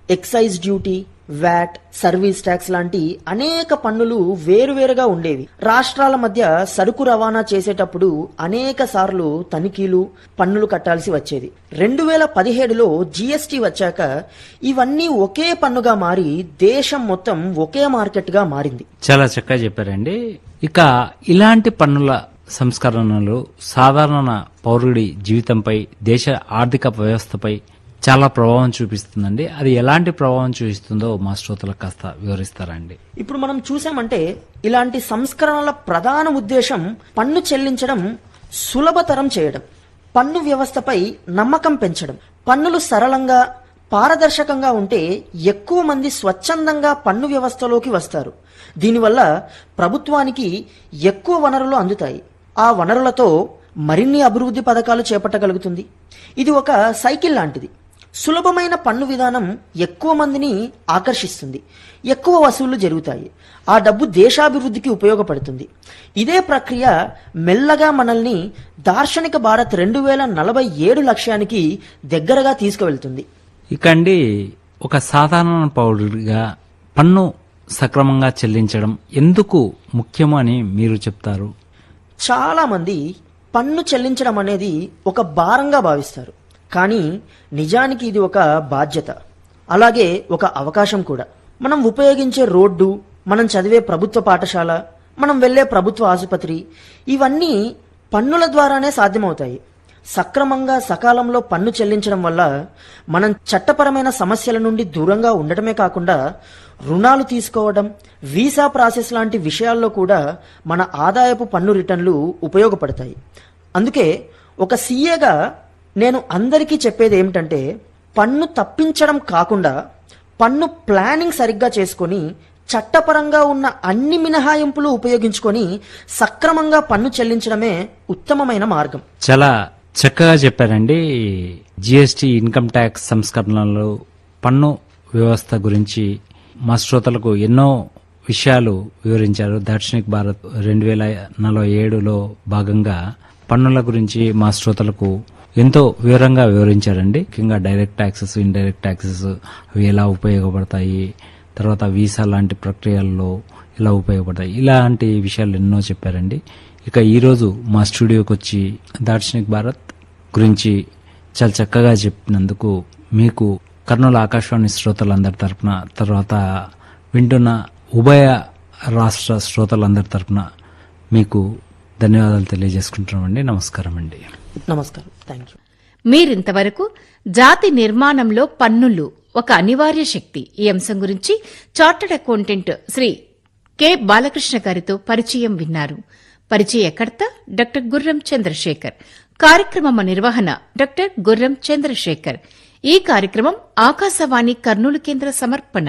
excise duty VAT service tax లాంటి అనేక పన్నులు వేరువేరుగా ఉండేవి రాష్ట్రాల మధ్య సరుకు రవాణా చేసేటప్పుడు అనేక సార్లు తనిఖీలు పన్నులు కట్టాల్సి వచ్చేది రెండు వేల పదిహేడులో జీఎస్టీ వచ్చాక ఇవన్నీ ఒకే పన్నుగా మారి దేశం మొత్తం ఒకే మార్కెట్గా మారింది చాలా చక్కగా చెప్పారండి ఇక ఇలాంటి పన్నుల సంస్కరణలు సాధారణ పౌరుడి జీవితంపై దేశ ఆర్థిక వ్యవస్థపై చాలా ప్రభావం చూపిస్తుందండి అది ఎలాంటి ప్రభావం చూపిస్తుందో మా శ్రోతలకు కాస్త వివరిస్తారండి ఇప్పుడు మనం చూసామంటే ఇలాంటి సంస్కరణల ప్రధాన ఉద్దేశం పన్ను చెల్లించడం సులభతరం చేయడం పన్ను వ్యవస్థపై నమ్మకం పెంచడం పన్నులు సరళంగా పారదర్శకంగా ఉంటే ఎక్కువ మంది స్వచ్ఛందంగా పన్ను వ్యవస్థలోకి వస్తారు దీనివల్ల ప్రభుత్వానికి ఎక్కువ వనరులు అందుతాయి ఆ వనరులతో మరిన్ని అభివృద్ధి పథకాలు చేపట్టగలుగుతుంది ఇది ఒక సైకిల్ లాంటిది సులభమైన పన్ను విధానం ఎక్కువ మందిని ఆకర్షిస్తుంది ఎక్కువ వసూళ్లు జరుగుతాయి ఆ డబ్బు దేశాభివృద్ధికి ఉపయోగపడుతుంది ఇదే ప్రక్రియ మెల్లగా మనల్ని దార్శనిక భారత్ రెండు వేల నలభై ఏడు లక్ష్యానికి దగ్గరగా తీసుకువెళ్తుంది ఇక అండి ఒక సాధారణ పౌరుడిగా పన్ను సక్రమంగా చెల్లించడం ఎందుకు ముఖ్యము అని మీరు చెప్తారు చాలా మంది పన్ను చెల్లించడం అనేది ఒక భారంగా భావిస్తారు కానీ నిజానికి ఇది ఒక బాధ్యత అలాగే ఒక అవకాశం కూడా మనం ఉపయోగించే రోడ్డు మనం చదివే ప్రభుత్వ పాఠశాల మనం వెళ్ళే ప్రభుత్వ ఆసుపత్రి ఇవన్నీ పన్నుల ద్వారానే సాధ్యమవుతాయి సక్రమంగా సకాలంలో పన్ను చెల్లించడం వల్ల మనం చట్టపరమైన సమస్యల నుండి దూరంగా ఉండటమే కాకుండా రుణాలు తీసుకోవడం వీసా ప్రాసెస్ లాంటి విషయాల్లో కూడా మన ఆదాయపు పన్ను రిటర్న్లు ఉపయోగపడతాయి అందుకే ఒక సీఏగా నేను అందరికీ చెప్పేది ఏమిటంటే పన్ను తప్పించడం కాకుండా పన్ను ప్లానింగ్ సరిగ్గా చేసుకొని చట్టపరంగా ఉన్న అన్ని మినహాయింపులు ఉపయోగించుకొని సక్రమంగా పన్ను చెల్లించడమే ఉత్తమమైన మార్గం చాలా చక్కగా చెప్పారండి జిఎస్టి ఇన్కమ్ ట్యాక్స్ సంస్కరణలు పన్ను వ్యవస్థ గురించి మా శ్రోతలకు ఎన్నో విషయాలు వివరించారు దార్శనిక్ భారత్ రెండు వేల నలభై ఏడులో భాగంగా పన్నుల గురించి మా శ్రోతలకు ఎంతో వివరంగా వివరించారండి ముఖ్యంగా డైరెక్ట్ ట్యాక్సెస్ ఇండైరెక్ట్ ట్యాక్సెస్ అవి ఎలా ఉపయోగపడతాయి తర్వాత వీసా లాంటి ప్రక్రియల్లో ఎలా ఉపయోగపడతాయి ఇలాంటి విషయాలు ఎన్నో చెప్పారండి ఇక ఈరోజు మా స్టూడియోకి వచ్చి దార్శనిక్ భారత్ గురించి చాలా చక్కగా చెప్పినందుకు మీకు కర్నూలు ఆకాశవాణి శ్రోతలందరి తరపున తర్వాత వింటున్న ఉభయ రాష్ట్ర శ్రోతలందరి తరపున మీకు ధన్యవాదాలు తెలియజేసుకుంటున్నామండి నమస్కారం అండి నమస్కారం థ్యాంక్ యూ మీరింతవరకు జాతి నిర్మాణంలో పన్నులు ఒక అనివార్య శక్తి ఈ అంశం గురించి chartered accountant Shri K Balakrishna గారితో పరిచయం విన్నారు పరిచయకర్త డాక్టర్ గుర్రం చంద్రశేఖర్ కార్యక్రమం నిర్వహణ డాక్టర్ గుర్రం చంద్రశేఖర్ ఈ కార్యక్రమం ఆకాశవాణి కర్నూలు కేంద్ర సమర్పణ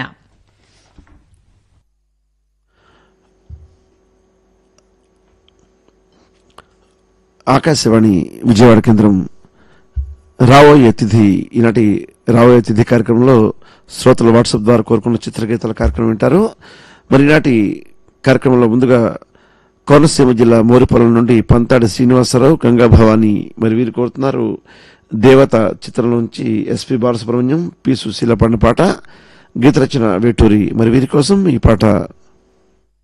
ఆకాశవాణి విజయవాడ కేంద్రం రాబోయే తిథి ఈనాటి రాబోయే తిథి కార్యక్రమంలో శ్రోతలు వాట్సాప్ ద్వారా కోరుకున్న చిత్రగీతాల కార్యక్రమం వింటారు మరి ఈనాటి కార్యక్రమంలో ముందుగా కోనసీమ జిల్లా మోరిపొలం నుండి పంతాడి శ్రీనివాసరావు గంగా భవాని మరి వీరు కోరుతున్నారు దేవత చిత్రం నుంచి ఎస్పి బాలసుబ్రహ్మణ్యం పి సుశీల పాడిన పాట గీత రచన వేటూరి మరి వీరి కోసం ఈ పాట